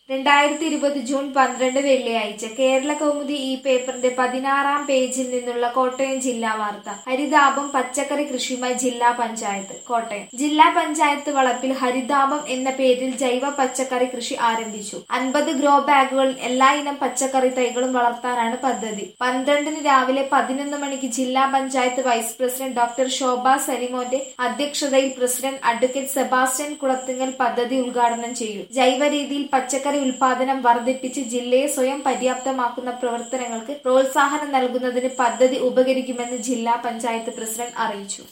രണ്ടായിരത്തി ഇരുപത് ജൂൺ പന്ത്രണ്ട് വെള്ളിയാഴ്ച കേരള കൗമുദി ഈ പേപ്പറിന്റെ പതിനാറാം പേജിൽ നിന്നുള്ള കോട്ടയം ജില്ലാ വാർത്ത ഹരിതാപം പച്ചക്കറി കൃഷിയുമായി ജില്ലാ പഞ്ചായത്ത് കോട്ടയം ജില്ലാ പഞ്ചായത്ത് വളപ്പിൽ ഹരിതാപം എന്ന പേരിൽ ജൈവ പച്ചക്കറി കൃഷി ആരംഭിച്ചു അൻപത് ഗ്രോ ബാഗുകളിൽ എല്ലാ ഇനം പച്ചക്കറി തൈകളും വളർത്താനാണ് പദ്ധതി പന്ത്രണ്ടിന് രാവിലെ പതിനൊന്ന് മണിക്ക് ജില്ലാ panchayat vice president doctor Shobha സലിമോന്റെ അധ്യക്ഷതയിൽ പ്രസിഡന്റ് അഡ്വക്കേറ്റ് സെബാസ്റ്റ്യൻ കുളത്തിങ്ങൽ പദ്ധതി ഉദ്ഘാടനം ചെയ്യും ജൈവ രീതിയിൽ പച്ചക്കറി ഉൽപാദനം വർദ്ധിപ്പിച്ച് ജില്ലയെ സ്വയം പര്യാപ്തമാക്കുന്ന പ്രവർത്തനങ്ങൾക്ക് പ്രോത്സാഹനം നൽകുന്നതിന് പദ്ധതി ഉപകരിക്കുമെന്ന് ജില്ലാ പഞ്ചായത്ത് പ്രസിഡന്റ് അറിയിച്ചു